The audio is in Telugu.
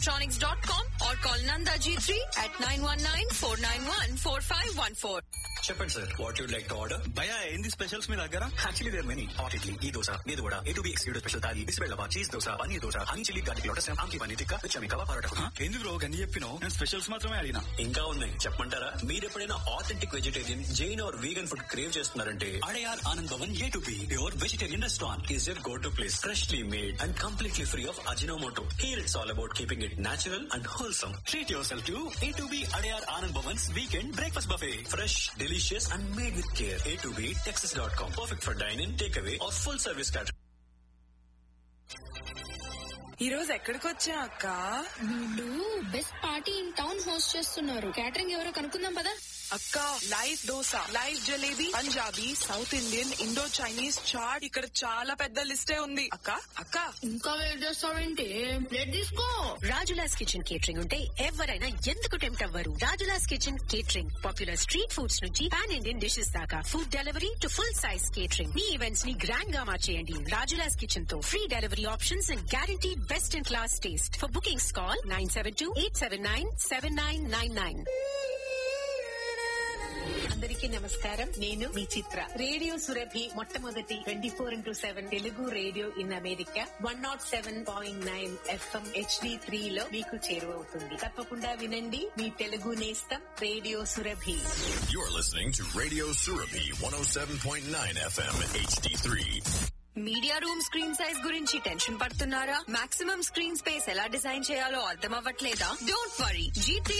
electronics.com or call Nanda G3 at 919-491-4514. చెప్పండి sir what you'd like to order భయ ఏంది స్పెషల్స్ మీ దగ్గర actually there many hot idli ఈ దోశ మీద కూడా A two B excluded special thali బిస్బెల్లవా cheese dosa paneer dosa honey chilli garlic lotus ఆమ్కి పన్నీర్ టిక్కా విచమి కవా పరోటా హ? ఎందుకు బ్రో గని చెప్పినావు నేను స్పెషల్స్ మాత్రమే అడిగినా ఇంకా ఉన్నాయి చెప్పమంటారా మీరు ఎప్పుడైనా authentic vegetarian Jain or vegan food crave చేస్తున్నారంటే Adyar Anand Bhavan A two B your vegetarian restaurant is your go to place freshly made and completely free of Ajinomoto here it's all about keeping it natural and wholesome treat yourself to A two B Adyar Anand Bhavan's weekend breakfast buffet fresh delicious and made with care A two B Texas dot com perfect for dyne in take away or full service cater ఈ రోజు ఎక్కడికి వచ్చా అక్క వీళ్ళు best party in town host చేస్తున్నారు క్యాటరింగ్ ఎవరో కనుక్కుందాం పదా అక్క live dosa live jalebi Punjabi south Indian Indo Chinese chaat ఇక్కడ చాలా పెద్ద లిస్టే ఉంది అక్క అక్క ఇంకా వెయిట్ చేస్తావేంటి ప్లేట్ తీసుకో రాజులాస్ కిచెన్ కేటరింగ్ ఉంటే ఎవరైనా ఎందుకు టెంప్ట్ అవ్వరు Rajula's kitchen catering popular street foods నుంచి పాన్ ఇండియన్ డిషెస్ దాకా food delivery to full size catering మీ ఈవెంట్స్ ని గ్రాండ్ గా మార్చేయండి రాజులాస్ కిచెన్ తో free delivery options and guarantee best in class taste for bookings call nine seven two eight seven nine seven nine nine nine అందరికీ నమస్కారం నేను మీ చిత్ర రేడియో సురభి మొట్టమొదటి twenty four into seven Telugu radio in America one not seven point nine FM HD three లో మీకు చేరువవుతుంది తప్పకుండా వినండి మీ తెలుగు నేస్తం radio Surabhi You're listening to Radio Surabi 107.9 FM HD3. Media room screen size గురించి టెన్షన్ పడుతున్నారా మాక్సిమం స్క్రీన్ స్పేస్ ఎలా డిజైన్ చేయాలో అర్థం అవ్వట్లేదా డోంట్ వరీ జీ త్రీ